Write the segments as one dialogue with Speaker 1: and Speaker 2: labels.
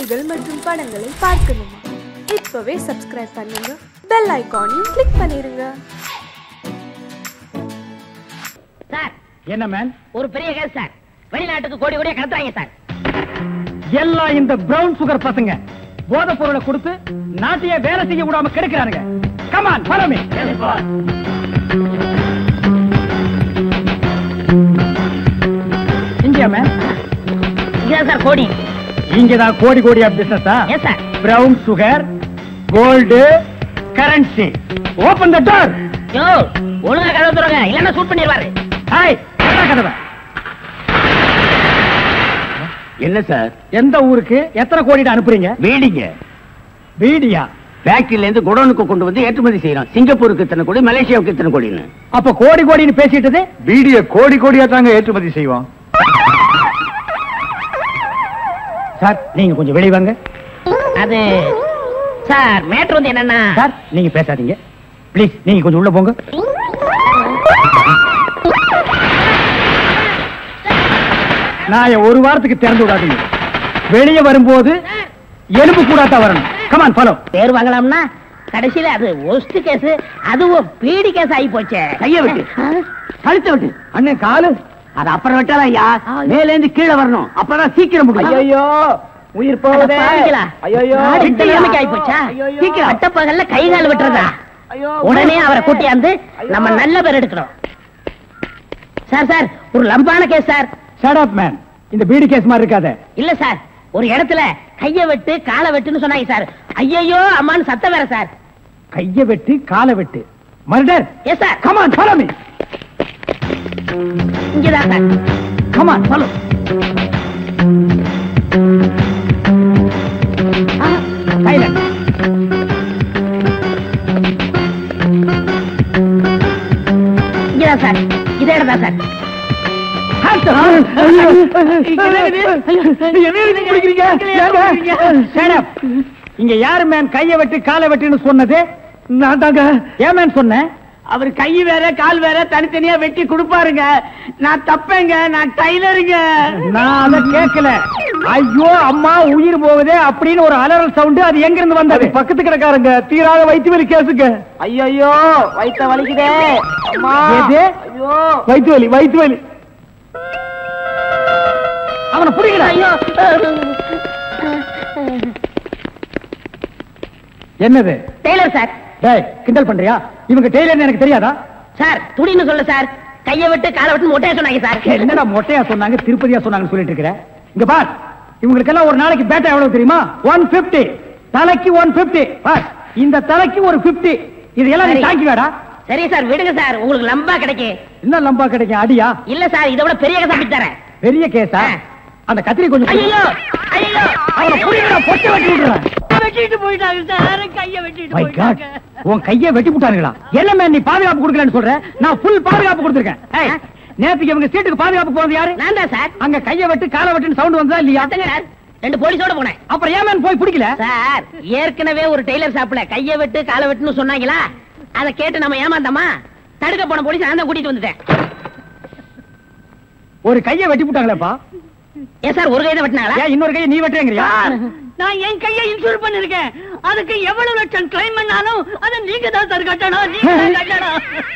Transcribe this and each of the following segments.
Speaker 1: நிகழ்ச்சிகள் மற்றும் படங்களை பார்க்கணுமா இப்பவே சப்ஸ்கிரைப் பண்ணுங்க பெல் ஐகானையும் கிளிக் பண்ணிருங்க
Speaker 2: சார்
Speaker 3: என்ன மேன்
Speaker 2: ஒரு பெரிய கேஸ் சார் வெளிநாட்டுக்கு கோடி கோடியா கடத்துறாங்க சார்
Speaker 3: எல்லாம் இந்த பிரவுன் சுகர் பசங்க போதை பொருளை கொடுத்து நாட்டையே வேலை செய்ய விடாம கெடுக்கிறானுங்க come on follow me India man
Speaker 2: இங்கதான் சார் கோடி
Speaker 3: இங்கதான் கோடி கோடியா பிசினஸா
Speaker 2: yes sir
Speaker 3: brown sugar gold currency open the door
Speaker 2: yo ஒழுங்கா கதவு துறங்க இல்லன்னா ஷூட் பண்ணிடுவாரு
Speaker 3: ஹாய் கதவை
Speaker 4: என்ன சார்
Speaker 3: எந்த ஊருக்கு எத்தனை கோடிட்டு அனுப்புறீங்க
Speaker 4: வீடிங்க
Speaker 3: வீடியா
Speaker 4: ஃபேக்டரியில இருந்து குடோனுக்கு கொண்டு வந்து ஏற்றுமதி செய்யறோம் சிங்கப்பூருக்கு இத்தனை கோடி மலேசியாவுக்கு இத்தனை கோடின்னு
Speaker 3: அப்ப கோடி கோடின்னு பேசிட்டது
Speaker 5: பீடிய கோடி கோடியா தாங்க ஏற்றுமதி செய்வோம்
Speaker 3: சார் நீங்க கொஞ்சம் வெளிய வாங்க
Speaker 2: அது சார் மேட்ரு வந்து என்னன்னா
Speaker 3: சார் நீங்க பேசாதீங்க ப்ளீஸ் நீங்க கொஞ்சம் உள்ள போங்க நான் ஒரு வாரத்துக்கு திறந்து விடாதீங்க வெளியே வரும்போது எலும்பு கூடாத்தா வரணும் கமான் ஃபாலோ
Speaker 2: பேர் வாங்கலாம்னா கடைசியில அது ஒஸ்ட் கேஸ் அதுவும் பீடி கேஸ் ஆகி போச்சே
Speaker 4: கைய விட்டு கழுத்த விட்டு
Speaker 3: அண்ணன் காலு
Speaker 4: அது அப்புறம் விட்டாலும் ஐயா மேல இருந்து கீழே வரணும் அப்பதான் சீக்கிரம் முடியும்
Speaker 3: ஐயோ உயிர்
Speaker 2: அட பாவிங்களா. நாடு இந்த நிலைமைக்கு ஆகி போச்சா சீக்கிரம் அட்டப்பகல்ல கை கால் விட்டுறதா உடனே அவரை கூட்டியாந்து நம்ம நல்ல பேர் எடுக்கணும் சார் சார் ஒரு லம்பான case sir
Speaker 3: shut up man இந்த பீடி கேஸ் மாதிரி இருக்காத
Speaker 2: இல்ல சார் ஒரு இடத்துல கைய வெட்டு காலை வெட்டுன்னு சொன்னாங்க சார் ஐயையோ அம்மான்னு சத்தம் வேற சார்
Speaker 3: கைய வெட்டு காலை வெட்டு murder
Speaker 2: yes sir
Speaker 3: come on follow me
Speaker 2: இங்கதான் சார்
Speaker 3: கமான் ஃபாலோ சைலண்ட்
Speaker 2: இங்கதான் சார் இதே இடம் தான் சார்
Speaker 3: இங்க யாரு மேன் கைய வெட்டு காலை வெட்டுன்னு சொன்னது நான் தாங்க ஏன் மேன் சொன்னேன்
Speaker 4: அவர் கை வேற கால் வேற தனித்தனியா வெட்டி கொடுப்பாருங்க நான் தப்பேங்க நான் டைலருங்க
Speaker 3: நான் அத கேட்கல ஐயோ அம்மா உயிர் போகுதே அப்படின்னு ஒரு அலறல் சவுண்ட் அது எங்க இருந்து வந்தது பக்கத்து கிடக்காரங்க தீராத வயிற்று வலி கேசுங்க
Speaker 4: ஐயோ வயித்த வலிக்குதே அம்மா
Speaker 3: எது?
Speaker 4: ஐயோ
Speaker 3: வயிற்று வலி வயிற்று வலி அவனை புரியல
Speaker 2: ஐயோ
Speaker 3: என்னது
Speaker 2: டெய்லர் சார்
Speaker 3: டேய் கிண்டல் பண்றியா இவங்க டெய்லர் எனக்கு தெரியாதா
Speaker 2: சார் துணின்னு சொல்ல சார் கைய விட்டு காலை விட்டு மொட்டையா சொன்னாங்க சார்
Speaker 3: என்னடா மொட்டையா சொன்னாங்க திருப்பதியா சொன்னாங்கன்னு சொல்லிட்டு இருக்கிற இங்க பார் இவங்களுக்கெல்லாம் ஒரு நாளைக்கு பேட்டா எவ்வளவு தெரியுமா ஒன் பிப்டி தலைக்கு ஒன் பிப்டி பார் இந்த தலைக்கு ஒரு பிப்டி இதெல்லாம் நீ
Speaker 2: சரி.
Speaker 3: தாங்கி வேடா
Speaker 2: சரி சார் விடுங்க சார் உங்களுக்கு லம்பா கிடைக்கும்
Speaker 3: என்ன லம்பா கிடைக்கும் அடியா
Speaker 2: இல்ல சார் இதை விட பெரிய கதை அப்படி தரேன்
Speaker 3: பெரிய கேஸா
Speaker 2: ஆ.
Speaker 3: அந்த கத்திரி கொஞ்சம் கொடு.
Speaker 2: ஐயோ ஐயோ
Speaker 3: அவனை புரியல பொட்டை வெட்டி விடுறேன்
Speaker 2: வெட்டிட்டு போயிட்டாங்க சார் கைய வெட்டிட்டு
Speaker 3: மை காட் உன் கைய வெட்டி விட்டானுங்களா என்ன மேன் நீ பாதுகாப்பு கொடுக்கலன்னு சொல்ற நான் ஃபுல் பாதுகாப்பு கொடுத்திருக்கேன் ஏய், நேத்துக்கு இவங்க சீட்டுக்கு பாதுகாப்பு போனது யாரு
Speaker 2: நான் தான் சார்
Speaker 3: அங்க கைய வெட்டு காலை வெட்டுன்னு சவுண்ட் வந்ததா இல்லையா
Speaker 2: அத்தங்க சார் ரெண்டு போலீஸோட போனேன்
Speaker 3: அப்புறம் ஏன் மேன் போய் பிடிக்கல
Speaker 2: சார் ஏற்கனவே ஒரு டெய்லர் ஷாப்ல கைய வெட்டு காலை வெட்டுன்னு சொன்னாங்களா அதை கேட்டு நம்ம ஏமாந்தோமா தடுக்க போன போலீஸ் நான் தான் கூட்டிட்டு வந்துட்டேன்
Speaker 3: ஒரு கைய வெட்டி விட்டாங்களேப்பா
Speaker 2: ஏன் சார் ஒரு கைதை வெட்டினாங்களா
Speaker 3: ஏன் இன்னொரு கைய நீ வெட்டுறேங்கறியா
Speaker 2: நான் என் கையை இன்சூர் பண்ணிருக்கேன் அதுக்கு எவ்வளவு லட்சம் கிளைம் பண்ணாலும் அதை நீங்க தான் சார் கட்டணும் நீங்க தான் கட்டணும்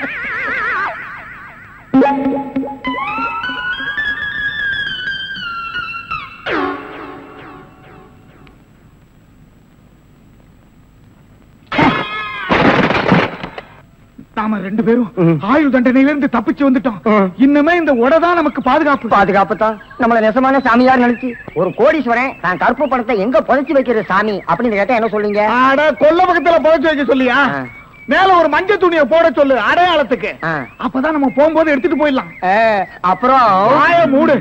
Speaker 5: நாம ரெண்டு பேரும் ஆயுள் தண்டனையில இருந்து தப்பிச்சு வந்துட்டோம் இன்னுமே இந்த உடதான் நமக்கு பாதுகாப்பு
Speaker 4: பாதுகாப்பு தான் நம்மள நெசமான சாமியார் நினைச்சு ஒரு கோடீஸ்வரன் நான் கருப்பு பணத்தை எங்க புதைச்சு வைக்கிறது சாமி அப்படின்னு கேட்டா என்ன சொல்லுங்க
Speaker 5: ஆட கொல்ல பக்கத்துல புதைச்சு வைக்க சொல்லியா
Speaker 4: ஆ.
Speaker 5: மேல ஒரு மஞ்சள் துணியை போட சொல்லு அடையாளத்துக்கு
Speaker 4: ஆ.
Speaker 5: அப்பதான் நம்ம போகும்போது எடுத்துட்டு போயிடலாம்
Speaker 4: அப்புறம்
Speaker 5: வாய மூடு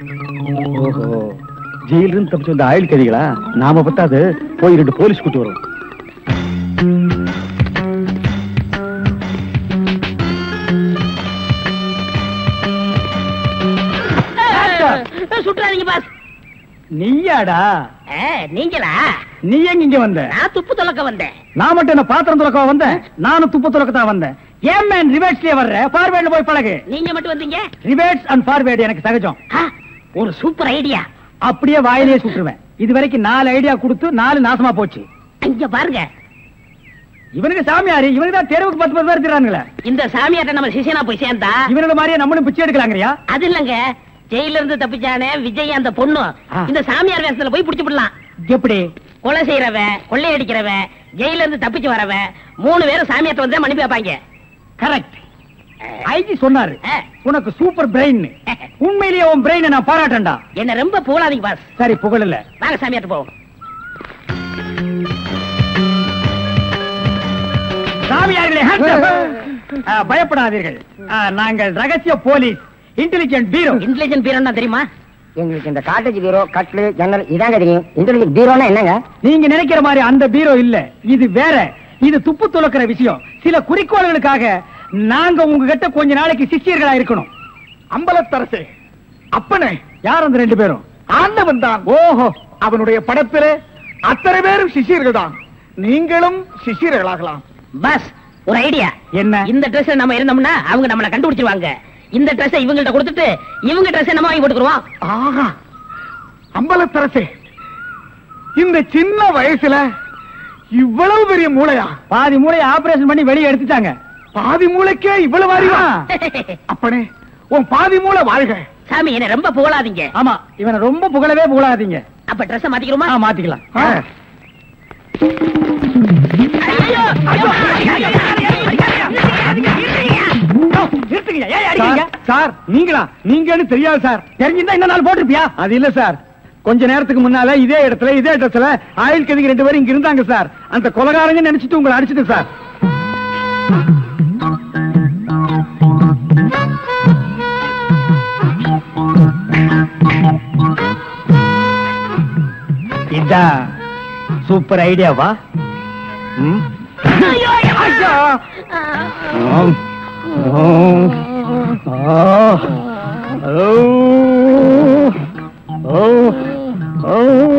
Speaker 3: ஜெயில இருந்து தப்பிச்சு வந்த ஆயுள் கைதிகளா நாம பத்தாது போய் ரெண்டு போலீஸ் கூட்டி வரும்
Speaker 2: சுற்றாதீங்க பாஸ்
Speaker 3: நீயாடா
Speaker 2: ஏ, நீங்களா
Speaker 3: நீ எங்க இங்க வந்த
Speaker 2: நான் துப்பு துலக்க வந்தேன்
Speaker 3: நான் மட்டும் என்ன பாத்திரம் துறக்க வந்தேன் நானும் துப்பு துறக்கத்தான் வந்தேன் ஏன் மேன் ரிவர்ஸ்லயே வர்ற ஃபார்வேர்ட்ல போய் பழகு
Speaker 2: நீங்க மட்டும் வந்தீங்க
Speaker 3: ரிவர்ஸ் அண்ட் ஃபார்வேர்டு எனக்கு சகஜம்
Speaker 2: ஆ, ஒரு சூப்பர் ஐடியா
Speaker 3: அப்படியே வாயிலே சுட்டுருவேன் இது வரைக்கும் நாலு ஐடியா கொடுத்து நாலு நாசமா போச்சு
Speaker 2: இங்க பாருங்க
Speaker 3: இவனுக்கு சாமியாரு இவனுக்கு தான் தெருவுக்கு பத்து பத்து பேர் இருக்கிறாங்களே
Speaker 2: இந்த சாமியார்ட்ட நம்ம சிஷியனா போய் சேர்ந்தா
Speaker 3: இவனோட மாதிரியே நம்மளும் பிச்சை எடுக்கலாங்கறியா
Speaker 2: அது இல்லங்க ஜெயில இருந்து தப்பிச்சானே விஜய் அந்த பொண்ணு
Speaker 3: ஆ.
Speaker 2: இந்த சாமியார் வேஷத்துல போய் புடிச்சு விடலாம்
Speaker 3: எப்படி
Speaker 2: கொலை செய்யறவன் கொள்ளையடிக்கிறவன் ஜெயில இருந்து தப்பிச்சு வரவன் மூணு பேரும் சாமியார்ட்ட வந்து மன்னிப்பு வைப்பாங்க
Speaker 3: கரெக்ட் ஐஜி சொன்னாரு
Speaker 2: ஆ.
Speaker 3: உனக்கு சூப்பர் பிரெயின் உண்மையிலேயே உன் பிரெயினை நான் பாராட்டேன்டா
Speaker 2: என்ன ரொம்ப புகழாதீங்க பாஸ்
Speaker 3: சரி புகழல
Speaker 2: வாங்க சாமியார்ட்ட போவோம்
Speaker 3: சாமியார்களே hands up. ஆ, பயப்படாதீர்கள் ஆ, நாங்கள் ரகசிய போலீஸ் இன்டெலிஜென்ட் பீரோ
Speaker 2: இன்டெலிஜென்ட் பீரோன்னா தெரியுமா
Speaker 4: எங்களுக்கு இந்த காட்டேஜ் பீரோ கட்லு ஜன்னல் இதாங்க தெரியும் இன்டர்நெட் பீரோனா என்னங்க
Speaker 3: நீங்க நினைக்கிற மாதிரி அந்த பீரோ இல்ல இது வேற இது துப்பு துளக்கிற விஷயம் சில குறிக்கோள்களுக்காக நாங்க உங்ககிட்ட கொஞ்ச நாளைக்கு சிஷியர்களா இருக்கணும்
Speaker 5: அம்பலத்தரசே அப்பனே
Speaker 3: யார் அந்த ரெண்டு பேரும்
Speaker 5: ஆண்டவன் தான்
Speaker 3: ஓஹோ
Speaker 5: அவனுடைய படத்திலே அத்தனை பேரும் சிஷியர்கள் தான் நீங்களும் சிஷியர்களாகலாம்
Speaker 2: பாஸ் ஒரு ஐடியா
Speaker 3: என்ன
Speaker 2: இந்த ட்ரெஸ் நம்ம இருந்தோம்னா அவங்க நம்மள கண்டுபிடிச்சிருவாங்க இந்த ட்ரெஸ் இவங்கள்ட்ட கொடுத்துட்டு இவங்க ட்ரெஸ் நம்ம வாங்கி போட்டுக்குருவோம்
Speaker 5: ஆஹா அம்பலத்தரசே இந்த சின்ன வயசுல இவ்வளவு பெரிய மூளையா
Speaker 3: பாதி மூளையை ஆபரேஷன் பண்ணி வெளியே எடுத்துட்டாங்க
Speaker 5: பாதி மூளைக்கே இவ்வளவு அறிவா அப்பனே உன் பாதி மூளை வாழ்க
Speaker 2: சாமி என்ன ரொம்ப புகழாதீங்க
Speaker 3: ஆமா இவனை ரொம்ப புகழவே புகழாதீங்க
Speaker 2: அப்ப ட்ரெஸ் மாத்திக்கிறோமா
Speaker 3: ஆ, மாத்திக்கலாம்
Speaker 5: ஆ.
Speaker 2: ஐயோ, ஐயோ, ஐயோ,
Speaker 3: நிறுத்துங்க ஏன் அடிக்கிறீங்க
Speaker 5: சார், சார் நீங்களா நீங்கன்னு தெரியாது சார்
Speaker 3: தெரிஞ்சிருந்தா இன்னும் நாள் போட்டிருப்பியா
Speaker 5: அது இல்ல சார் கொஞ்ச நேரத்துக்கு முன்னால இதே இடத்துல இதே இடத்துல ஆயுள் கதிக்கு ரெண்டு பேரும் இங்க இருந்தாங்க சார் அந்த கொலகாரங்க நினைச்சிட்டு உங்களை அடிச்சிட்டு சார்
Speaker 3: இதான் சூப்பர் ஐடியாவா ம்? ஐயா! ஆம். ஆம். ஆ. ஓ. ஓ. ஓ.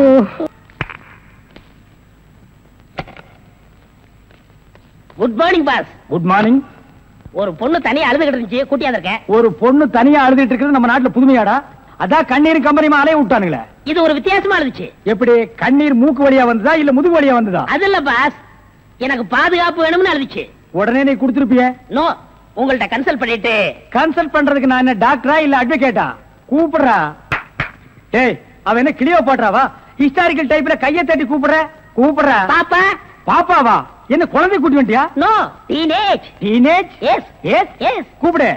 Speaker 2: Good morning boss
Speaker 3: good morning
Speaker 2: ஒரு பொண்ணு தனியா அழுதுகிட்டு இருந்துச்சு கூட்டியா இருக்கேன்
Speaker 3: ஒரு பொண்ணு தனியா அழுதுட்டு இருக்கிறது நம்ம நாட்டுல புதுமையாடா அதான் கண்ணீர் கம்பரியமா அலைய விட்டானுங்களே
Speaker 2: இது ஒரு வித்தியாசமா இருந்துச்சு
Speaker 3: எப்படி கண்ணீர் மூக்கு வழியா வந்ததா இல்ல முதுகு வழியா வந்ததா
Speaker 2: அது இல்ல பாஸ் எனக்கு பாதுகாப்பு வேணும்னு அழுதுச்சு
Speaker 3: உடனே நீ கொடுத்திருப்பிய
Speaker 2: நோ உங்கள்ட்ட கன்சல்ட் பண்ணிட்டு
Speaker 3: கன்சல்ட் பண்றதுக்கு நான் என்ன டாக்டரா இல்ல அட்வொகேட்டா கூப்பிடுறா டேய் அவ என்ன கிளியோ பாட்றாவா ஹிஸ்டாரிக்கல் டைப்ல கைய தட்டி கூப்பிடுற கூப்பிடுறா
Speaker 2: பாப்பா
Speaker 3: பாப்பாவா என்ன குழந்தை கூட்டி வந்துட்டியா
Speaker 2: no teenage
Speaker 3: teenage
Speaker 2: yes
Speaker 3: yes
Speaker 2: yes
Speaker 3: கூப்பிடு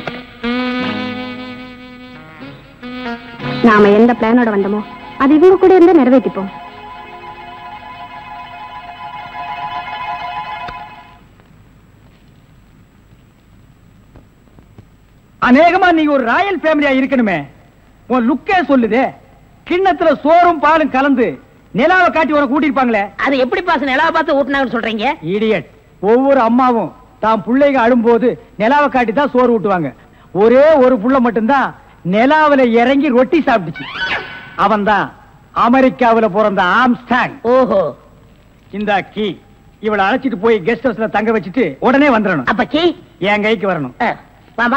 Speaker 1: நாம எந்த பிளானோட வந்தோமோ அது இவங்க கூட இருந்து நிறைவேற்றிப்போம்
Speaker 3: அநேகமா நீங்க ஒரு ராயல் ஃபேமிலியா இருக்கணுமே உன் லுக்கே சொல்லுதே கிண்ணத்துல சோறும் பாலும் கலந்து நிலாவை காட்டி உனக்கு கூட்டிருப்பாங்களே
Speaker 2: அது எப்படி பாஸ் நிலாவை பார்த்து ஊட்டினாங்கன்னு சொல்றீங்க
Speaker 3: இடியட் ஒவ்வொரு அம்மாவும் தாம் பிள்ளைங்க அழும்போது நிலாவை காட்டி தான் சோறு ஊட்டுவாங்க ஒரே ஒரு புள்ள மட்டும்தான் நிலாவுல இறங்கி ரொட்டி சாப்பிட்டுச்சு அவன் தான் அமெரிக்காவுல பிறந்த ஆம்ஸ்டாங்
Speaker 2: ஓஹோ
Speaker 3: இந்த கீ இவளை அழைச்சிட்டு போய் கெஸ்ட் ஹவுஸ்ல தங்க வச்சுட்டு உடனே வந்துடணும்
Speaker 2: அப்ப கீ
Speaker 3: என் கைக்கு வரணும்
Speaker 2: அஹ், வாமா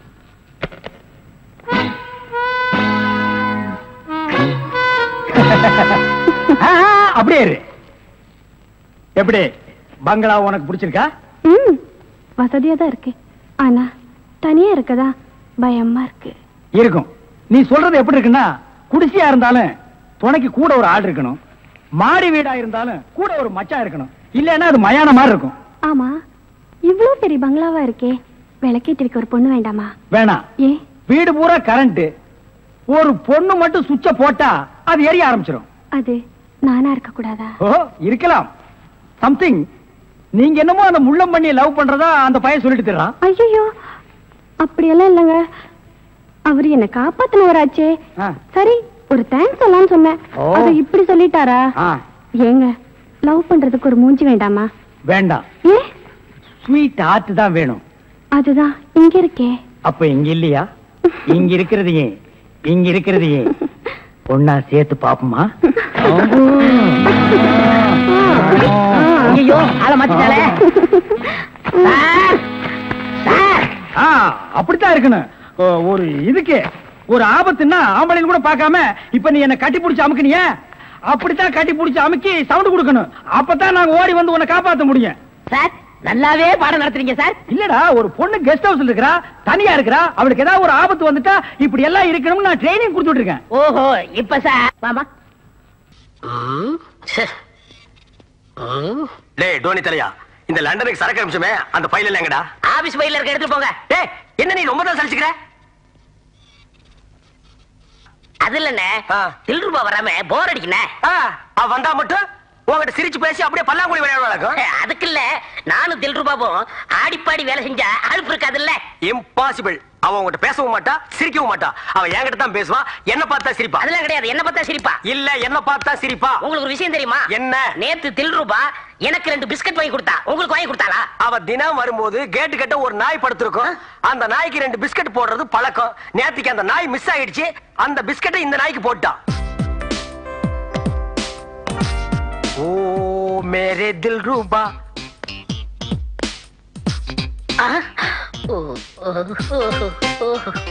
Speaker 3: ஆ, ஆ, அப்படியே இரு எப்படி பங்களா உனக்கு பிடிச்சிருக்கா
Speaker 1: ம் வசதியா தான் இருக்கு ஆனா தனியா இருக்கதா பயமா இருக்கு
Speaker 3: இருக்கும் நீ சொல்றது எப்படி இருக்குன்னா குடிசையா இருந்தாலும் துணைக்கு கூட ஒரு ஆள் இருக்கணும் மாடி வீடா இருந்தாலும் கூட ஒரு மச்சான் இருக்கணும் இல்லைன்னா அது மயான மாதிரி இருக்கும்
Speaker 1: ஆமா இவ்ளோ பெரிய பங்களாவா இருக்கே விளக்கேற்றிருக்க ஒரு பொண்ணு வேண்டாமா
Speaker 3: வேணாம்
Speaker 1: ஏ
Speaker 3: வீடு பூரா கரண்ட் ஒரு பொண்ணு மட்டும் சுவிட்ச போட்டா அது எரிய ஆரம்பிச்சிடும்
Speaker 1: அது நானா இருக்க கூடாதா
Speaker 3: ஓ இருக்கலாம் சம்திங் நீங்க என்னமோ அந்த முள்ளம் பண்ணி லவ் பண்றதா அந்த பையன் சொல்லிட்டு தர்றான்
Speaker 1: ஐயோ அப்படியெல்லாம் இல்லைங்க அவர் என்ன காப்பாத்தினவராச்சே
Speaker 3: ஆ.
Speaker 1: சரி ஒரு தேங்க்ஸ் சொல்லலாம்னு சொன்னேன்
Speaker 3: ஓ.
Speaker 1: அது இப்படி சொல்லிட்டாரா
Speaker 3: ஆ,
Speaker 1: ஏங்க லவ் பண்றதுக்கு ஒரு மூஞ்சி வேண்டாமா
Speaker 3: வேண்டாம்
Speaker 1: ஏ
Speaker 3: ஸ்வீட் ஹார்ட் தான் வேணும்
Speaker 1: அதுதான் இங்க இருக்கே
Speaker 3: அப்ப இங்க இல்லையா இங்க இருக்கிறது ஏன் இங்க இருக்கிறது ஏன் ஒன்னா சேர்த்து பாப்போமா
Speaker 2: ஐயோ ஆள மாத்திட்டாலே சார் சார்
Speaker 3: ஆ, அப்படித்தான் இருக்கணும் ஓ, ஒரு இதுக்கு ஒரு ஆபத்துன்னா ஆம்பளைன்னு கூட பார்க்காம இப்ப நீ என்ன கட்டி பிடிச்சு அமுக்குனிய அப்படித்தான் கட்டி புடிச்சு அமுக்கி சவுண்ட் கொடுக்கணும் அப்பதான் நாங்க ஓடி வந்து உன்னை காப்பாத்த முடியும்
Speaker 2: சார் நல்லாவே பாடம் நடத்துறீங்க சார்
Speaker 3: இல்லடா ஒரு பொண்ணு கெஸ்ட் ஹவுஸ்ல இருக்கறா தனியா இருக்கறா அவளுக்கு ஏதாவது ஒரு ஆபத்து வந்துட்டா இப்படி எல்லாம் இருக்கணும்னு நான் ட்ரைனிங் கொடுத்துட்டு இருக்கேன்
Speaker 2: ஓஹோ இப்ப சார் மாமா
Speaker 6: டேய் டோனி தலையா இந்த லண்டனுக்கு சரக்கு அனுப்பிச்சுமே அந்த ஃபைல் எல்லாம் எங்கடா
Speaker 2: ஆபீஸ் பையில இருக்க எடுத்து போங்க
Speaker 6: டேய் என்ன நீ ரொம்ப தான் சலிச்சுக்கிற
Speaker 2: அது இல்லண்ணே
Speaker 6: ஆ.
Speaker 2: தில்ரூபா வராம போர் அடிக்கணே
Speaker 6: ஆ, அவ வந்தா மட்டும் உன்கிட்ட சிரிச்சு பேசி அப்படியே பல்லாங்குழி விளையாடுவாங்க
Speaker 2: அதுக்கு இல்ல நானும் தில்ரூபாவும் ஆடிப்பாடி வேலை செஞ்சா அழுப்பு இருக்காது இல்ல
Speaker 6: இம்பாசிபிள் அவ உன்கிட்ட பேசவும் மாட்டா சிரிக்கவும் மாட்டா அவ என்கிட்ட தான் பேசுவா என்ன பார்த்தா சிரிப்பா
Speaker 2: அதெல்லாம் கிடையாது என்ன பார்த்தா சிரிப்பா
Speaker 6: இல்ல என்ன பார்த்தா சிரிப்பா
Speaker 2: உங்களுக்கு ஒரு விஷயம் தெரியுமா
Speaker 6: என்ன?
Speaker 2: நேத்து தில்ரூபா எனக்கு ரெண்டு பிஸ்கட் வாங்கி கொடுத்தா உங்களுக்கு வாங்கி கொடுத்தாளா
Speaker 6: அவ தினம் வரும்போது கேட்டு கிட்ட ஒரு நாய் படுத்திருக்கும் அந்த நாய்க்கு ரெண்டு பிஸ்கட் போடுறது பழக்கம் நேத்துக்கு அந்த நாய் மிஸ் ஆயிடுச்சு அந்த பிஸ்கட்டை இந்த நாய்க்கு போட்டான் ஓ மேரே தில் ரூபா
Speaker 2: ஓ, ஓ, ஓ, ஓ.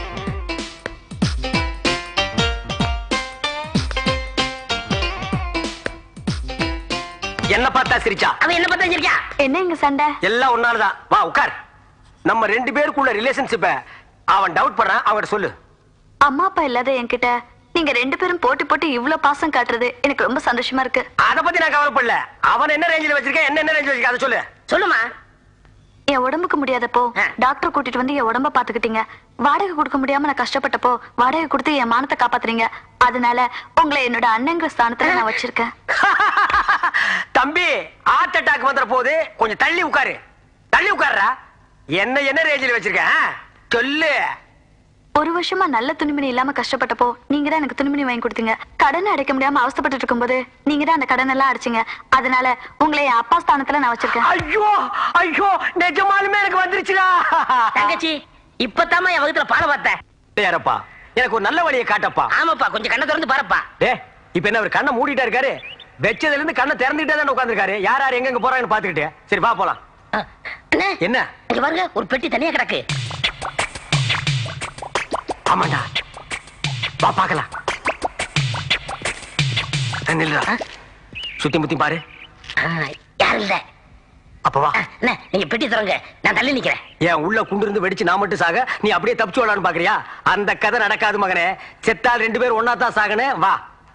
Speaker 6: என்ன பார்த்தா சிரிச்சா
Speaker 2: அவ என்ன பார்த்தா சிரிக்கா
Speaker 1: என்ன இங்க சண்டை
Speaker 6: எல்லாம் ஒன்னாலதான் வா உட்கார் நம்ம ரெண்டு பேருக்குள்ள ரிலேஷன்ஷிப்ப அவன் டவுட் பண்றான் அவன்கிட்ட சொல்லு
Speaker 7: அம்மா அப்பா இல்லாத என்கிட்ட நீங்க ரெண்டு பேரும் போட்டி போட்டு இவ்ளோ பாசம் காட்டுறது எனக்கு ரொம்ப சந்தோஷமா இருக்கு
Speaker 6: அத பத்தி நான் கவலைப்படல அவன் என்ன ரேஞ்சில வச்சிருக்கேன் என்ன என்ன ரேஞ்சில் வச்சிருக்கேன் அதை சொல்லு
Speaker 2: சொல்லுமா
Speaker 7: என் உடம்புக்கு முடியாதப்போ
Speaker 2: ஆ.
Speaker 7: டாக்டர் கூட்டிட்டு வந்து என் உடம்ப பாத்துக்கிட்டீங்க வாடகை கொடுக்க முடியாம நான் கஷ்டப்பட்டப்போ வாடகை கொடுத்து என் மானத்தை காப்பாத்துறீங்க அதனால உங்களை என்னோட அண்ணங்கிற ஸ்தானத்துல நான் வச்சிருக்கேன்
Speaker 6: தம்பி ஹார்ட் அட்டாக் வந்துற போது கொஞ்சம் தள்ளி உட்காரு தள்ளி உட்காருடா என்ன என்ன ரேஞ்சில் வச்சிருக்கேன் ஆ? சொல்லு
Speaker 7: ஒரு வருஷமா நல்ல துணிமணி இல்லாம கஷ்டப்பட்டப்போ நீங்க தான் எனக்கு துணிமணி வாங்கி கொடுத்தீங்க கடனை அடைக்க முடியாம அவஸ்தைப்பட்டு இருக்கும்போது நீங்க தான் அந்த கடன் எல்லாம் அடைச்சீங்க அதனால உங்களை என் அப்பா ஸ்தானத்துல நான் வச்சிருக்கேன்
Speaker 6: ஐயோ ஐயோ நிஜமாலுமே எனக்கு வந்துருச்சுடா
Speaker 2: தங்கச்சி இப்பதாம்மா என் வகுத்துல பாடம் பார்த்தேன்
Speaker 6: யாரப்பா எனக்கு ஒரு நல்ல வழியை காட்டப்பா
Speaker 2: ஆமாப்பா கொஞ்சம் கண்ணை திறந்து பாருப்பா
Speaker 6: டே இப்ப என்ன அவர் கண்ணை மூடிட்டா இருக்காரு வெச்சதுல இருந்து கண்ணை திறந்துட்டே தான் உட்காந்துருக்காரு யார் யார் எங்க போறாங்கன்னு பாத்துக்கிட்டு சரி வா போலாம்
Speaker 2: அஹ், அண்ணே
Speaker 6: என்ன
Speaker 2: இங்க பாருங்க ஒரு பெட்டி தனியா கிடக்கு
Speaker 6: ஆமாண்டா வா பாக்கலாம் நில்றா சுத்தி முத்தி பாரு
Speaker 2: அஹ், யாரும் இல்ல
Speaker 6: அப்ப வா
Speaker 2: அஹ், அண்ணே நீங்க பெட்டி திறங்க நான் தள்ளி நிக்கிறேன்
Speaker 6: ஏன் உள்ள குண்டு இருந்து வெடிச்சு நான் மட்டும் சாக நீ அப்படியே தப்பிச்சு விடலான்னு பாக்குறியா அந்த கதை நடக்காது மகனே செத்தால் ரெண்டு பேரும் ஒன்னா தான் சாகனே வா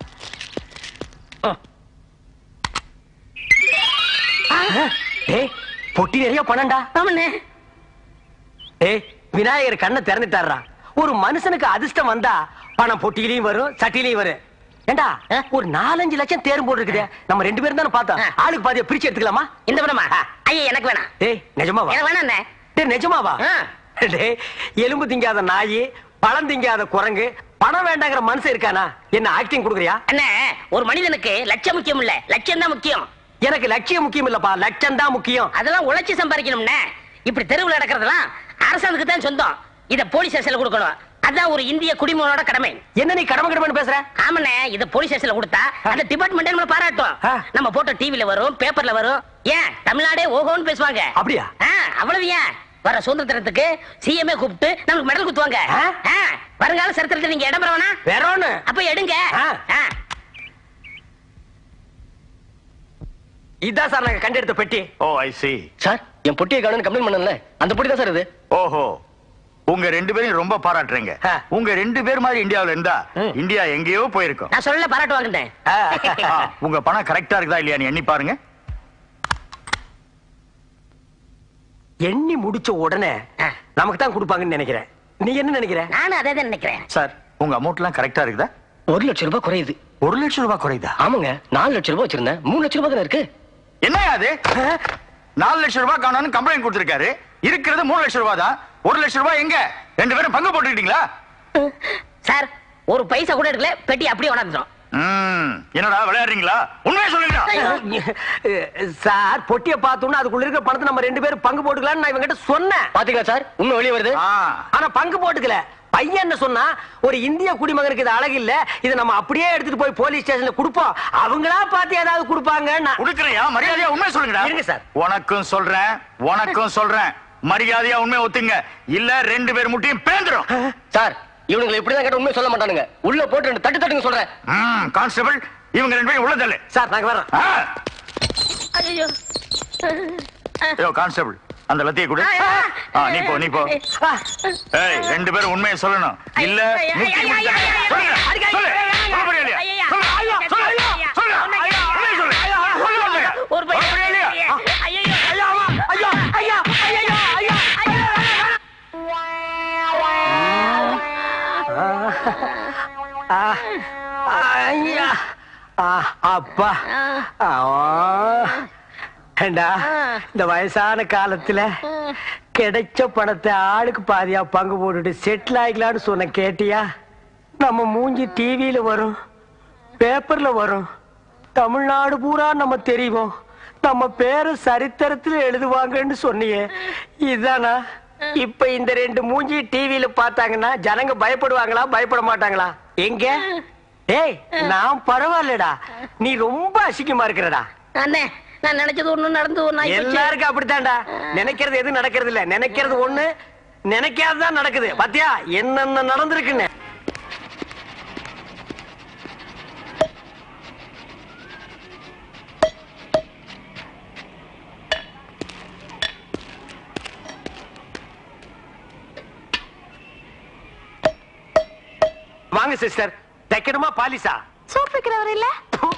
Speaker 6: ஏய் பொட்டி நிறைய பணம்டா
Speaker 2: ஆமாண்ணே
Speaker 6: ஏய் விநாயகர் கண்ணை திறந்துட்டாரா ஒரு மனுஷனுக்கு அதிர்ஷ்டம் வந்தா பணம் பொட்டியிலையும் வரும் சட்டிலையும் வரும் ஏண்டா ஒரு நாலஞ்சு லட்சம் தேரும் போட்டு இருக்குதே நம்ம ரெண்டு பேரும் தானே பார்த்தோம்
Speaker 2: ஆ.
Speaker 6: ஆளுக்கு பாதியை பிரிச்சு எடுத்துக்கலாமா
Speaker 2: இந்த படமா ஐயா எனக்கு வேணாம்
Speaker 6: ஏய் நிஜமாவா
Speaker 2: எனக்கு வேணாம் அண்ணே
Speaker 6: டேய் நிஜமாவா
Speaker 2: ஆ.
Speaker 6: டேய் எலும்பு திங்காத நாயி பழம் திங்காத குரங்கு பணம் வேண்டாங்கிற மனுஷன் இருக்கானா என்ன ஆக்டிங் கொடுக்குறியா
Speaker 2: அண்ணே ஒரு மனிதனுக்கு லட்சம் முக்கியம் இல்ல லட்சம் தான் முக்கியம்
Speaker 6: எனக்கு லட்சியம் முக்கியம் இல்லப்பா லட்சம் தான் முக்கியம்
Speaker 2: அதெல்லாம் உழைச்சு சம்பாதிக்கணும்னே இப்படி தெருவுல நடக்கிறதெல்லாம் அரசாங்கத்துக்கு தான் சொந்தம் இத போலீஸ் ஸ்டேஷன்ல கொடுக்கணும் அதான் ஒரு இந்திய குடிமகனோட கடமை
Speaker 6: என்ன நீ கடமை கடமைன்னு பேசுற
Speaker 2: ஆமாண்ணே இத போலீஸ் ஸ்டேஷன்ல கொடுத்தா அந்த டிபார்ட்மெண்ட் நம்மள பாராட்டும்
Speaker 6: ஆ.
Speaker 2: நம்ம போட்டோ டிவில வரும் பேப்பர்ல வரும் ஏன் தமிழ்நாடே ஓஹோன்னு பேசுவாங்க
Speaker 6: அப்படியா?
Speaker 2: ஆ, அவ்வளவு ஏன் வர சுதந்திரத்துக்கு சிஎம்ஏ கூப்பிட்டு நமக்கு மெடல் குத்துவாங்க
Speaker 6: ஆ?
Speaker 2: ஆ, வருங்கால சரித்திரத்துல நீங்க இடம் பெறவனா
Speaker 6: வேற ஒண்ணு
Speaker 2: அப்ப எடுங்க
Speaker 6: ஆ.
Speaker 2: ஆ.
Speaker 6: இதான் சார் நாங்க கண்டெடுத்த பெட்டி
Speaker 8: ஓ ஐ சி
Speaker 9: சார் என் பொட்டியை காணும்னு கம்ப்ளைண்ட் பண்ணல அந்த பொட்டி தான் சார் இது
Speaker 8: ஓஹோ உங்க ரெண்டு பேரும் ரொம்ப பாராட்டுறீங்க
Speaker 6: ஆ.
Speaker 8: உங்க ரெண்டு பேர் மாதிரி இந்தியாவுல இருந்தா
Speaker 6: ம்.
Speaker 8: இந்தியா எங்கேயோ போயிருக்கும்
Speaker 2: நான் சொல்ல பாராட்டுவாங்கட்டேன்
Speaker 8: ஆ, உங்க பணம் கரெக்டா இருக்குதா இல்லையான்னு எண்ணி பாருங்க
Speaker 6: எண்ணி முடிச்ச உடனே
Speaker 2: ஆ.
Speaker 6: நமக்கு தான் கொடுப்பாங்கன்னு நினைக்கிறேன் நீ என்ன நினைக்கிற
Speaker 2: நானும் அதே தான் நினைக்கிறேன்
Speaker 8: சார் உங்க அமௌண்ட் எல்லாம் கரெக்டா இருக்குதா
Speaker 9: ஒரு லட்சம் ரூபாய் குறையுது
Speaker 8: ஒரு லட்சம் ரூபாய் குறையுதா
Speaker 9: ஆமாங்க நாலு லட்சம் ரூபாய் வச்சிருந்தேன் மூணு லட்சம் ரூபாய் தானே இருக்கு
Speaker 8: என்ன அது நாலு லட்சம் ரூபாய் காணோம்னு கம்ப்ளைண்ட் கொடுத்திருக்காரு இருக்கிறது மூணு லட்சம் ரூபாய் தான் ஒரு லட்சம் ரூபாய் எங்க ரெண்டு பேரும் பங்கு போட்டுக்கிட்டீங்களா
Speaker 2: சார் ஒரு பைசா கூட எடுக்கல பெட்டி அப்படியே உணர்ந்துடும்
Speaker 8: ம், என்னடா விளையாடுறீங்களா உண்மையை சொல்லுங்க
Speaker 6: சார் பொட்டிய பார்த்தோம்னா அதுக்குள்ள இருக்கிற பணத்தை நம்ம ரெண்டு பேரும் பங்கு போட்டுக்கலாம்னு நான் இவங்கிட்ட சொன்னேன்
Speaker 9: பாத்தீங்களா சார் உண்மை வெளியே வருது
Speaker 8: ஆ,
Speaker 6: ஆனா பங்கு போட்டுக்கல பையன் என்ன சொன்னா ஒரு இந்திய குடிமகனுக்கு இது அழகு இல்ல இதை நம்ம அப்படியே எடுத்துட்டு போய் போலீஸ் ஸ்டேஷன்ல கொடுப்போம் அவங்களா பார்த்து ஏதாவது கொடுப்பாங்க
Speaker 8: கொடுக்கறையா மரியாதையா உண்மை சொல்லுங்கடா
Speaker 6: இருங்க சார்.
Speaker 8: உனக்கும் சொல்றேன் உனக்கும் சொல்றேன் மரியாதையா உண்மை ஒத்துங்க இல்ல ரெண்டு பேர் முட்டையும் பேந்துரும்
Speaker 9: சார் இவனுங்களை இப்படிதான் கேட்ட உண்மை சொல்ல மாட்டானுங்க உள்ள போட்டு ரெண்டு தட்டு தட்டுங்க சொல்றேன்
Speaker 8: ம், கான்ஸ்டபிள் இவங்க ரெண்டு பேரும் உள்ள தள்ளு
Speaker 6: சார் நாங்க வர்றோம்
Speaker 8: ஆ.
Speaker 2: ஐயோ
Speaker 8: ஐயோ கான்ஸ்டபிள் அந்த லத்தியை கொடு ஆ, நீ போ நீ போ ஏய் ரெண்டு பேரும் உண்மையை சொல்லணும் இல்ல முட்டி முட்டி சொல்லுங்க. சொல்லு. சொல்ல போறியா இல்லையா? சொல்லு. சொல்லு. சொல்லு. உண்மையை சொல்லு. சொல்லு உண்மையை.
Speaker 2: ஒரு பையன்
Speaker 8: சொல்ல போறியா இல்லையா? ஆ.
Speaker 2: ஐயோ
Speaker 6: ஐயா ஐயா ஐயா ஐயா ஐயா ஐயா ஆ, அப்பா ஆ. ஏண்டா இந்த வயசான காலத்துல கிடைச்ச பணத்தை ஆளுக்கு பாதியா பங்கு போட்டுட்டு செட்டில் ஆகிக்கலான்னு சொன்ன கேட்டியா நம்ம மூஞ்சி டிவியில வரும் பேப்பர்ல வரும் தமிழ்நாடு பூரா நம்ம தெரியும் நம்ம பேரு சரித்திரத்துல எழுதுவாங்கன்னு சொன்னியே இதானா இப்ப இந்த ரெண்டு மூஞ்சி டிவியில பார்த்தாங்கன்னா ஜனங்க பயப்படுவாங்களா பயப்பட மாட்டாங்களா எங்க ஏய் நான் பரவாயில்லடா நீ ரொம்ப அசிங்கமா இருக்கிறடா
Speaker 2: அண்ணே நான் நினைச்சது ஒண்ணு நடந்து ஒண்ணு ஆகி போச்சு.
Speaker 6: எல்லாருக்கும் அப்படித்தான்டா நினைக்கிறது எதுவும் நடக்கிறது இல்ல நினைக்கிறது ஒண்ணு நினைக்காததான் நடக்குது பாத்தியா என்னென்ன நடந்திருக்குன்னு வாங்க சிஸ்டர் தைக்கணுமா பாலிசா
Speaker 7: சோப் வைக்கிறவர் இல்ல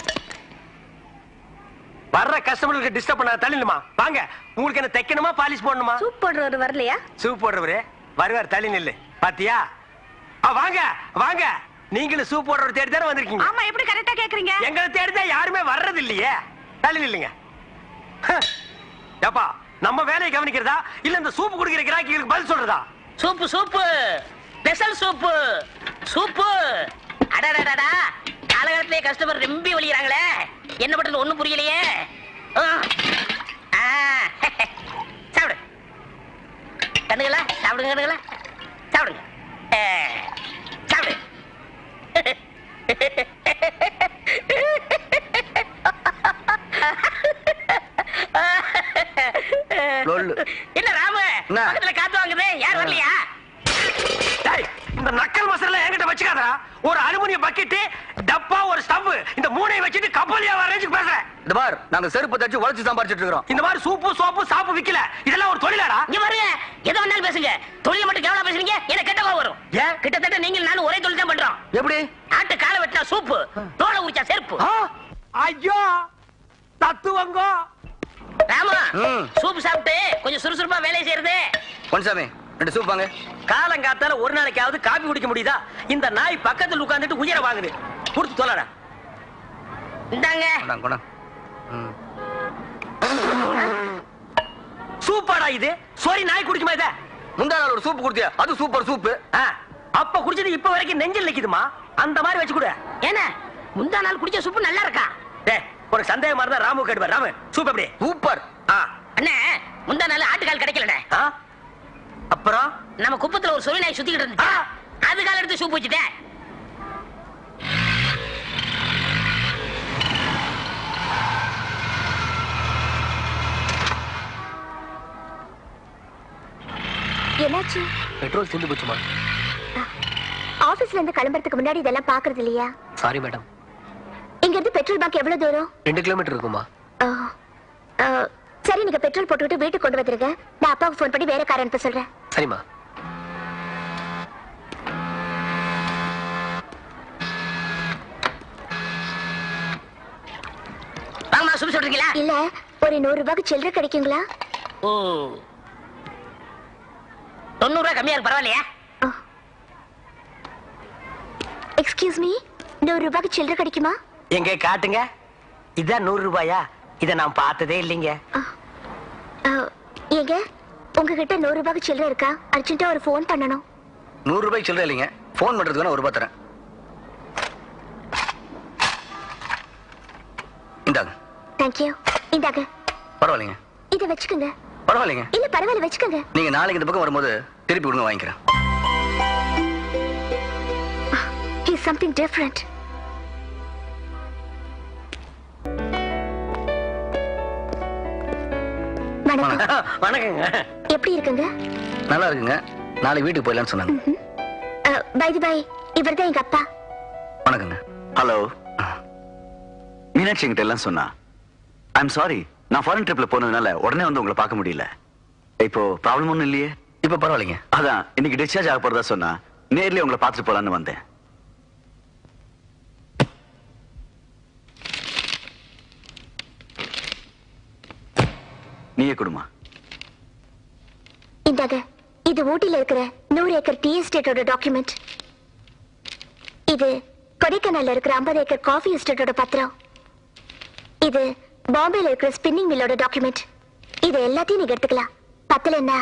Speaker 6: வர்ற கஸ்டமருக்கு டிஸ்டர்ப் பண்ண தள்ளிடுமா வாங்க உங்களுக்கு என்ன தைக்கணுமா பாலிஷ் போடணுமா
Speaker 7: சூப் போடுறவர் வரலையா
Speaker 6: சூப் போடுறவரு வருவார் தள்ளி நில்லு பாத்தியா ஆ, வாங்க வாங்க நீங்களும் சூப் போடுறவர் தேடி தானே வந்திருக்கீங்க
Speaker 7: ஆமா எப்படி கரெக்டா கேக்குறீங்க
Speaker 6: எங்களை தேடிதான் யாருமே வர்றது இல்லையே தள்ளி நில்லுங்க ஹ. ஏப்பா நம்ம வேலையை கவனிக்கிறதா இல்ல இந்த சூப் குடிக்கிற கிராக்கிகளுக்கு பதில் சொல்றதா
Speaker 2: soup soup special soup soup அடடடடா காலகாலத்திலே கஸ்டமர் ரொம்ப வலிக்கிறாங்களே என்ன பண்றது ஒண்ணும் புரியலையே ஆ. ஆ. சாப்பிடு கண்ணுங்களா சாப்பிடுங்க கண்ணுங்களா சாப்பிடுங்க ஆ. சாப்பிடு
Speaker 9: லொல்லு.
Speaker 2: என்ன ராமு
Speaker 9: என்ன?
Speaker 2: பக்கத்துல காத்து வாங்குது யார் வரலையா
Speaker 6: டேய் இந்த நக்கல் மசாலா என்கிட்ட வச்சுக்காதடா ஒரு அலுமினிய பக்கெட் டப்பா ஒரு ஸ்டவ் இந்த மூணையும் வச்சுட்டு கப்பலியா வரேஞ்சுக்கு பேசுறேன்
Speaker 9: இந்த பார் நாங்க செருப்பு தச்சு உழைச்சு சம்பாரிச்சிட்டு இருக்கிறோம்
Speaker 6: இந்த மாதிரி சூப்பு சோப்பு சாப்பு விக்கல இதெல்லாம் ஒரு தொழிலாடா
Speaker 2: இங்க பாருங்க எதை வேணாலும் பேசுங்க தொழில் மட்டும் கேவலா பேசுறீங்க எனக்கு கெட்ட கோவம் வரும்
Speaker 6: ஏன்?
Speaker 2: கிட்டத்தட்ட நீங்கள் நானும் ஒரே தொழில் தான் பண்றோம்
Speaker 9: எப்படி
Speaker 2: ஆட்டு காலை வெட்டினா சூப்பு தோலை உரிச்சா செருப்பு
Speaker 6: ஆ, ஐயோ தத்துவங்கோ
Speaker 2: ராமா
Speaker 9: ம்.
Speaker 2: சூப்பு சாப்பிட்டு கொஞ்சம் சுறுசுறுப்பா வேலை செய்யறது
Speaker 9: பொன்சாமி ரெண்டு சூப் வாங்க
Speaker 6: காலங்காத்தால ஒரு நாளைக்காவது காபி குடிக்க முடியுதா இந்த நாய் பக்கத்துல உட்கார்ந்துட்டு உயிரை வாங்குது கொடுத்து தொலைடா
Speaker 2: இந்தாங்க
Speaker 9: கொண்டாங்க கொண்டாங்க ம்.
Speaker 6: சூப்பாடா இது சோரி நாய் குடிக்குமா இத
Speaker 9: முந்தா நாள் ஒரு சூப் கொடுத்தியா அது சூப்பர் சூப்பு
Speaker 6: ஆ, அப்ப குடிச்சது இப்ப வரைக்கும் நெஞ்சில் நிக்குதுமா அந்த மாதிரி வச்சு கொடு
Speaker 2: ஏன்னா முந்தா நாள் குடிச்ச சூப்பு நல்லா இருக்கா
Speaker 6: டேய் ஒரு சந்தேகமா இருந்தா ராமு கேடுவார் ராமு சூப் எப்படி
Speaker 9: சூப்பர்
Speaker 6: ஆ
Speaker 2: அண்ணே முந்தா நாள் ஆட்டுக்கால் கிடைக்கலண்ணே
Speaker 6: ஆ? அப்புறம்
Speaker 2: நம்ம குப்பத்துல ஒரு சொல்லி நாய் சுத்திக்கிட்டு இருந்துச்சு
Speaker 6: ஆ.
Speaker 2: அது கால எடுத்து சூப் வச்சுட்டேன்
Speaker 7: என்னாச்சு
Speaker 9: பெட்ரோல் தீர்ந்து போச்சுமா
Speaker 7: ஆபீஸ்ல இருந்து கிளம்புறதுக்கு முன்னாடி இதெல்லாம் பாக்குறது இல்லையா
Speaker 9: சாரி மேடம்
Speaker 7: இங்க இருந்து பெட்ரோல் பங்க் எவ்வளவு தூரம்
Speaker 9: ரெண்டு கிலோமீட்டர் இருக்குமா
Speaker 7: ஆ, ஆ, சரி நீங்க பெட்ரோல் போட்டுவிட்டு வீட்டுக்கு கொண்டு வந்துருங்க நான் அப்பாவுக்கு ஃபோன் பண்ணி வேற கார் அனுப்ப சொல்றேன்
Speaker 9: சரிம்மா
Speaker 2: வாங்கம்மா சூப் சொல்றீங்களா
Speaker 7: இல்ல ஒரு நூறு ரூபாய்க்கு சில்லறை கிடைக்குங்களா
Speaker 2: ஓ தொண்ணூறு ரூபாய் கம்மியா இருக்கு பரவாயில்லையா
Speaker 7: எக்ஸ்கியூஸ் மீ நூறு ரூபாய்க்கு சில்லறை கிடைக்குமா
Speaker 6: எங்க காட்டுங்க இதான் நூறு ரூபாயா இத நான் பார்த்ததே இல்லைங்க
Speaker 7: ஆ, ஏங்க உங்ககிட்ட நூறு ரூபாய்க்கு சில்லறை இருக்கா அர்ஜென்ட்டா ஒரு ஃபோன் பண்ணணும்
Speaker 9: நூறு ரூபாய்க்கு சில்லற இல்லைங்க ஃபோன் பண்றதுக்கு வேணா ஒரு ரூபாய் தரேன் இந்தாங்க
Speaker 7: தேங்க்யூ இந்தாங்க
Speaker 9: பரவாயில்லைங்க
Speaker 7: இதை வச்சுக்கோங்க
Speaker 9: பரவாயில்லைங்க
Speaker 7: இல்ல பரவாயில்ல வச்சுக்கோங்க
Speaker 9: நீங்க நாளைக்கு இந்த பக்கம் வரும்போது திருப்பி கொடுங்க வாங்கிக்கிறேன்
Speaker 7: இஸ் சம்திங் டிஃப்ரெண்ட் வணக்கம்
Speaker 6: வணக்கங்க
Speaker 7: எப்படி இருக்குங்க
Speaker 9: நல்லா இருக்குங்க நாளைக்கு வீட்டுக்கு போயிடலாம்னு சொன்னாங்க
Speaker 7: பை தி பை இவர் தான் எங்க அப்பா
Speaker 9: வணக்கங்க ஹலோ
Speaker 10: மீனாட்சி என்கிட்ட எல்லாம் சொன்னா ஐம் சாரி நான் ஃபாரின் ட்ரிப்ல போனதுனால உடனே வந்து உங்களை பார்க்க முடியல இப்போ ப்ராப்ளம் ஒண்ணும் இல்லையே
Speaker 9: இப்ப பரவாயில்லைங்க
Speaker 10: அதான் இன்னைக்கு டிஸ்சார்ஜ் ஆக போறதா சொன்னா நேர்லயே உங்களை பார்த்துட்டு போலான்னு வந்தேன் நீயே கொடுமா
Speaker 11: இந்தாங்க இது ஊட்டில இருக்கிற நூறு ஏக்கர் டீ எஸ்டேட்டோட டாக்குமெண்ட் இது கொடைக்கானல்ல இருக்கிற ஐம்பது ஏக்கர் காஃபி எஸ்டேட்டோட பத்திரம் இது பாம்பேல இருக்கிற ஸ்பின்னிங் மில்லோட டாக்குமெண்ட் இது எல்லாத்தையும் நீங்க எடுத்துக்கலாம் பத்தல என்ன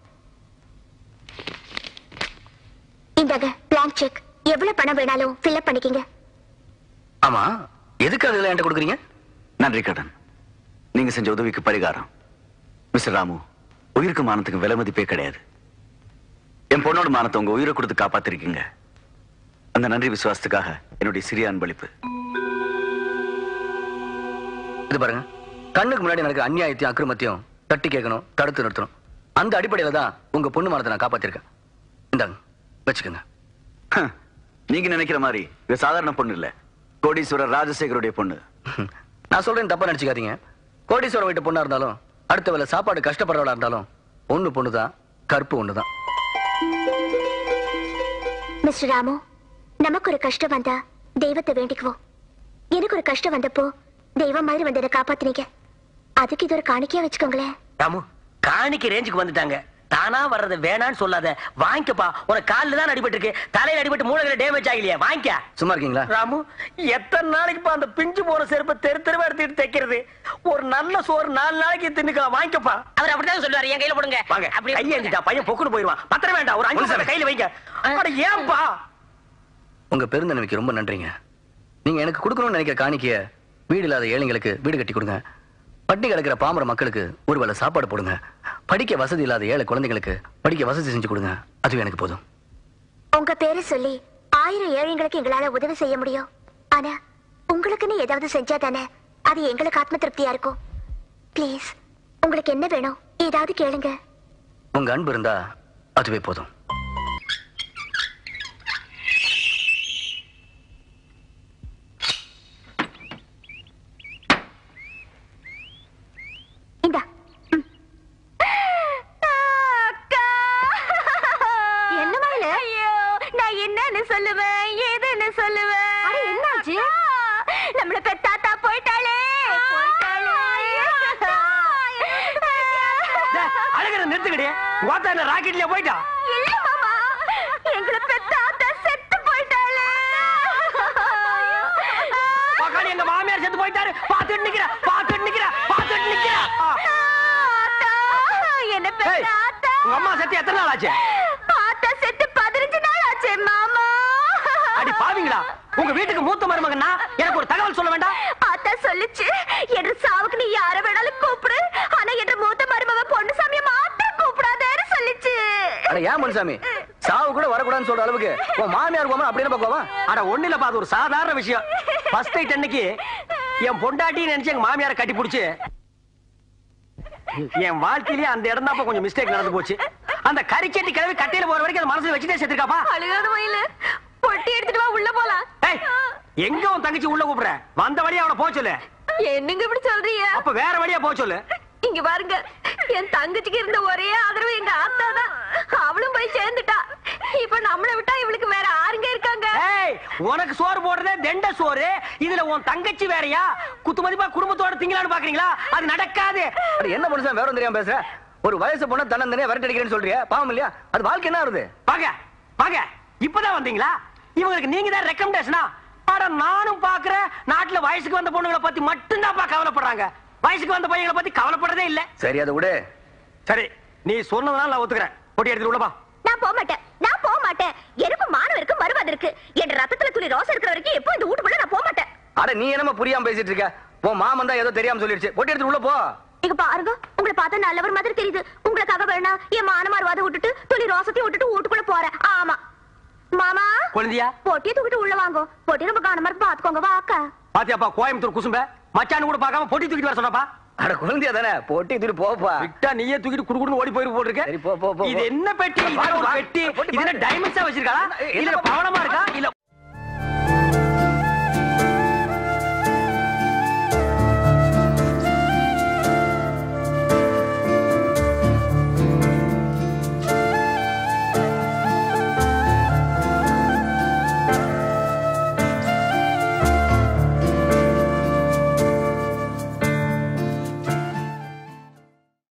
Speaker 11: இந்தாங்க பிளாங்க் செக் எவ்வளவு பணம் வேணாலும் ஃபில்அப் பண்ணிக்கங்க
Speaker 9: ஆமா எதுக்காக இதெல்லாம் என்கிட்ட கொடுக்குறீங்க
Speaker 10: நன்றி கடன் நீங்க செஞ்ச உதவிக்கு பரிகாரம் மிஸ்டர் ராமு உயிருக்கு மானத்துக்கு விலை மதிப்பே கிடையாது என் பொண்ணோட மானத்தை உங்க உயிரை கொடுத்து காப்பாத்திருக்கீங்க அந்த நன்றி விசுவாசத்துக்காக என்னுடைய சிறிய அன்பளிப்பு
Speaker 9: இது பாருங்க கண்ணுக்கு முன்னாடி நடக்கிற அநியாயத்தையும் அக்கிரமத்தையும் தட்டி கேட்கணும் தடுத்து நிறுத்தணும் அந்த அடிப்படையில தான் உங்க பொண்ணு மானத்தை நான் காப்பாத்திருக்கேன் இந்தாங்க வச்சுக்கோங்க
Speaker 10: ஹம், நீங்க நினைக்கிற மாதிரி இது சாதாரண பொண்ணு இல்ல கோடீஸ்வரர் ராஜசேகருடைய பொண்ணு
Speaker 9: நான் சொல்றேன் தப்பா நினைச்சுக்காதீங்க கோடீஸ்வரம் வீட்டு பொண்ணா இருந்தாலும் அடுத்த வேளை சாப்பாடு கஷ்டப்படுறவளா இருந்தாலும் ஒண்ணு பொண்ணு தான் கற்பு ஒண்ணு தான்
Speaker 11: மிஸ்டர் ராமு நமக்கு ஒரு கஷ்டம் வந்தா தெய்வத்தை வேண்டிக்குவோம் எனக்கு ஒரு கஷ்டம் வந்தப்போ தெய்வம் மாதிரி வந்து என்னை காப்பாத்தினீங்க அதுக்கு இது ஒரு காணிக்கையா வச்சுக்கோங்களேன்
Speaker 6: ராமு காணிக்கு ரேஞ்சுக்கு வந்துட்டாங்க தானா வர்றத வேணான்னு சொல்லாத வாங்கிக்கப்பா உனக்கு காலில் தான் அடிபட்டு இருக்கு தலையில அடிபட்டு மூளைகளை டேமேஜ் ஆகலையே வாங்கிக்க
Speaker 9: சும்மா இருக்கீங்களா
Speaker 6: ராமு எத்தனை நாளைக்குப்பா அந்த பிஞ்சு போன செருப்பை தெரு தெருவா எடுத்துட்டு தைக்கிறது ஒரு நல்ல சோறு நாலு நாளைக்கு தின்னுக்கலாம் வாங்கிக்கப்பா
Speaker 2: அவர் அப்படிதான் சொல்லுவாரு என் கையில போடுங்க
Speaker 6: வாங்க கையேந்திட்டா பையன் பொக்குன்னு போயிருவான் பத்திரம் வேண்டாம் ஒரு அஞ்சு நிமிஷம் கையில வைங்க அட ஏன்பா
Speaker 9: உங்க பெருந்தன்மைக்கு ரொம்ப நன்றிங்க நீங்க எனக்கு கொடுக்கணும்னு நினைக்கிற காணிக்கைய வீடு இல்லாத ஏழைங்களுக்கு வீடு கட்டி கொடுங்க பட்டி கிடக்கிற பாமர மக்களுக்கு ஒரு வேளை சாப்பாடு போடுங்க படிக்க வசதி இல்லாத ஏழை குழந்தைங்களுக்கு படிக்க வசதி செஞ்சு கொடுங்க அதுவே எனக்கு போதும்
Speaker 11: உங்க பேரை சொல்லி ஆயிரம் ஏழைங்களுக்கு எங்களால உதவி செய்ய முடியும் ஆனா உங்களுக்குன்னு ஏதாவது செஞ்சா தானே அது எங்களுக்கு ஆத்ம திருப்தியா இருக்கும் ப்ளீஸ் உங்களுக்கு என்ன வேணும் ஏதாவது கேளுங்க
Speaker 9: உங்க அன்பு இருந்தா அதுவே போதும்
Speaker 11: இந்தா என்ன மயில ஐயோ நான் என்னன்னு சொல்லுவேன் ஏதுன்னு சொல்லுவேன் அட என்னாச்சு நம்மள பெத்தாத்தா போயிட்டாளே போயிட்டாளே
Speaker 6: அழகிற நிறுத்துக்கிட்டே வாத்தா என்ன ராக்கெட்லயே போயிட்டா
Speaker 11: இல்ல மாமா எங்களை பெத்தாத்தா செத்து போயிட்டாளே
Speaker 6: பக்காளி எங்க மாமியார் செத்து போயிட்டாரு பாத்துட்டு நிக்கிற பாத்துட்டு நிக்கிற பாத்துட்டு நிக்கிற
Speaker 11: என்ன
Speaker 6: ஏய்,
Speaker 11: பெத்தாத்தா
Speaker 6: உங்க அம்மா செத்து எத்தனை நாள் ஆச்சு
Speaker 11: ஆத்தா செத்து பதினஞ்சு நாள் ஆச்சே மாமா
Speaker 6: அடி பாவீங்களா உங்க வீட்டுக்கு மூத்த மருமகன்னா எனக்கு ஒரு தகவல் சொல்ல வேண்டாம்
Speaker 11: ஆத்தா சொல்லுச்சு என்ற சாவுக்கு நீ யார வேணாலும் கூப்பிடு ஆனா என்ற மூத்த மருமக பொண்ணுசாமிய மாத்திரம் கூப்பிடாதேன்னு சொல்லுச்சு
Speaker 9: அட ஏன் முனுசாமி சாவு கூட வரக்கூடாதுன்னு சொல்ற அளவுக்கு உன் மாமியார் போமா அப்படின்னு பாக்குவா
Speaker 6: அட ஒண்ணு இல்லப்பா அது ஒரு சாதாரண விஷயம் ஃபர்ஸ்ட் நைட் அன்னைக்கு என் பொண்டாட்டி நினைச்சு எங்க மாமியாரை கட்டி புடிச்சு என் வாழ்க்கையிலேயே அந்த இடம் தான் கொஞ்சம் மிஸ்டேக் நடந்து போச்சு அந்த கறிச்சட்டி கிளவி கட்டையில போற வரைக்கும் அந்த மனசுல வச்சுட்டே செத்துருக்காப்பா
Speaker 11: அழுகாத மயில பொட்டி எடுத்துட்டு வா உள்ள போலாம்
Speaker 6: ஏய், எங்க உன் தங்கச்சி உள்ள கூப்பிடுற வந்த வழியா அவனை போக சொல்லு
Speaker 11: என்னங்க இப்படி சொல்றீங்க
Speaker 6: அப்ப வேற வழியா போக சொல்லு
Speaker 11: இங்க பாருங்க என் தங்கச்சிக்கு இருந்த ஒரே ஆதரவு எங்க ஆத்தா தான் அவளும் போய் சேர்ந்துட்டா இப்ப நம்மளை விட்டா இவளுக்கு வேற ஆருங்க இருக்காங்க
Speaker 6: ஏய் உனக்கு சோறு போடுறதே தெண்ட சோறு இதுல உன் தங்கச்சி வேறயா குத்து மதிப்பா குடும்பத்தோட திங்கலான்னு பாக்குறீங்களா அது நடக்காது
Speaker 9: அட என்ன முனுசாமி வேற தெரியாம பேசுற ஒரு வயசு பொண்ணை தன்னந்தனே விரட்டி அடிக்கிறேன்னு சொல்றியா பாவம் இல்லையா அது வாழ்க்கை என்ன வருது
Speaker 6: வாங்க வாங்க இப்பதான் வந்தீங்களா இவங்களுக்கு நீங்க தான் ரெக்கமெண்டேஷனா அட நானும் பாக்குறேன் நாட்டுல வயசுக்கு வந்த பொண்ணுங்களை பத்தி மட்டும்தான்ப்பா கவலைப்படுறாங்க வயசுக்கு வந்த பையங்களை பத்தி கவலைப்படுறதே இல்ல
Speaker 9: சரி அதை விடு
Speaker 6: சரி நீ சொன்னதுனால நான் ஒத்துக்கிறேன் பொட்டி எடுத்துட்டு உள்ளப்பா
Speaker 11: நான் போக மாட்டேன் நான் போக மாட்டேன் எனக்கும் மானம் இருக்கு மறுவாது இருக்கு என் ரத்தத்துல துளி ரோசம் இருக்கிற வரைக்கும் எப்போ இந்த வீட்டுக்குள்ள நான் போக மாட்டேன்
Speaker 9: அட நீ என்னமா புரியாம பேசிட்டு இருக்க உன் மாமன் தான் ஏதோ தெரியாம சொல்லிடுச்சு பொட்டி எடுத்து உள்ள போ
Speaker 11: இங்க பாருங்க உங்களை பார்த்தா நல்லவர் மாதிரி தெரியுது உங்களுக்காக வேணா என் மான மறுவாத விட்டுட்டு துளி ரோசத்தையும் விட்டுட்டு வீட்டுக்குள்ள போறேன் ஆமா மாமா
Speaker 6: குழந்தையா
Speaker 11: பொட்டியை தூக்கிட்டு உள்ள வாங்க பொட்டி ரொம்ப கவனமா இருக்கு பாத்துக்கோங்க வாக்கா
Speaker 6: பாத்தியாப்பா கோயம்புத்தூர் குசும்ப மச்சான் கூட பார்க்காம பொட்டி தூக்கிட்டு வர சொன்னப்பா
Speaker 9: அட குழந்தையா தானே பொட்டி தூக்கிட்டு போப்பா
Speaker 6: விட்டா நீயே தூக்கிட்டு குடுக்குன்னு ஓடி போயிரு போட்டிருக்க
Speaker 9: சரி போ போ போ
Speaker 6: இது என்ன பெட்டி இது என்ன பெட்டி இது என்ன டைமண்ட்ஸா வச்சிருக்காளா இல்ல பவளமா இருக்கா இல்ல